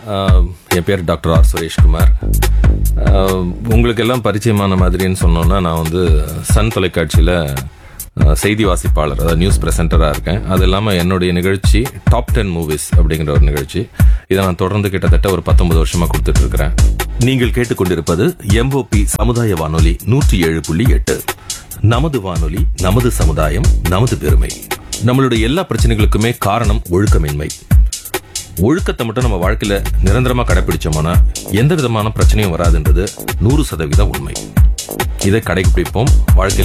ஆஹ், என் பேர் doctor R Sureshkumar ஆஹ், உங்களுக்கு எல்லாம் பரிச்சயமான மாதிரின்னு சொன்னோன்னா நான் வந்து சன் தொலைக்காட்சியில் செய்தி வாசிப்பாளர் அதாவது நியூஸ் பிரசன்டராக இருக்கேன் அது இல்லாமல் என்னுடைய நிகழ்ச்சி டாப் டென் மூவிஸ் அப்படிங்கிற ஒரு நிகழ்ச்சி இதை நான் தொடர்ந்து கிட்டத்தட்ட ஒரு பத்தொன்பது வருஷமா கொடுத்துட்டு இருக்கிறேன் நீங்கள் கேட்டுக்கொண்டிருப்பது எம்ஓபி சமுதாய வானொலி நூற்றி ஏழு புள்ளி எட்டு நமது வானொலி நமது சமுதாயம் நமது பெருமை நம்மளுடைய எல்லா பிரச்சனைகளுக்குமே காரணம் ஒழுக்கமின்மை ஒழுக்கத்தை மட்டும் நம்ம வாழ்க்கையில நிரந்தரமா கடைபிடிச்சோம்னா எந்த விதமான பிரச்சனையும் வராதுன்றது நூறு சதவீத உண்மை இதை கடைபிடிப்போம் வாழ்க்கையில்